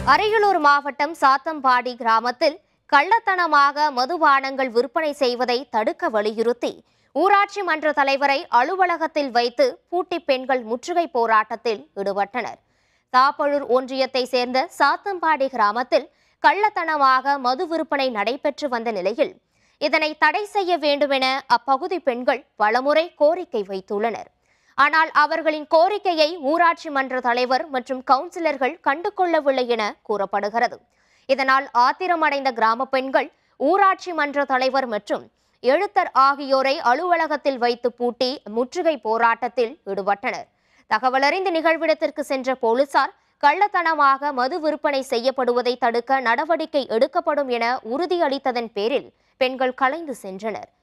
அரியலூர் மாவட்டம் சாத்தம்பாடி கிராமத்தில் கள்ளத்தனமாக மதுபானங்கள் விற்பனை செய்வதை தடுக்க வலியுறுத்தி ஊராட்சி மன்ற தலைவரை அலுவலகத்தில் வைத்து பூட்டி பெண்கள் முற்றுகை போராட்டத்தில் ஈடுபட்டனர் தாப்பழூர் ஒன்றியத்தை சேர்ந்த சாத்தம்பாடி கிராமத்தில் கள்ளத்தனமாக மது விற்பனை நடைபெற்று வந்த நிலையில் இதனை தடை செய்ய வேண்டுமென அப்பகுதி பெண்கள் பலமுறை கோரிக்கை வைத்துள்ளனர் ஆனால் அவர்களின் கோரிக்கையை ஊராட்சி மன்ற தலைவர் மற்றும் கவுன்சிலர்கள் கண்டுகொள்ளவில்லை என கூறப்படுகிறது இதனால் ஆத்திரமடைந்த கிராம பெண்கள் ஊராட்சி மன்ற தலைவர் மற்றும் எழுத்தர் ஆகியோரை அலுவலகத்தில் வைத்து பூட்டி முற்றுகை போராட்டத்தில் ஈடுபட்டனர் தகவலறிந்த நிகழ்விடத்திற்கு சென்ற போலீசார் கள்ளத்தனமாக மது விற்பனை செய்யப்படுவதை தடுக்க நடவடிக்கை எடுக்கப்படும் என உறுதியளித்ததன் பேரில் பெண்கள் கலைந்து சென்றனர்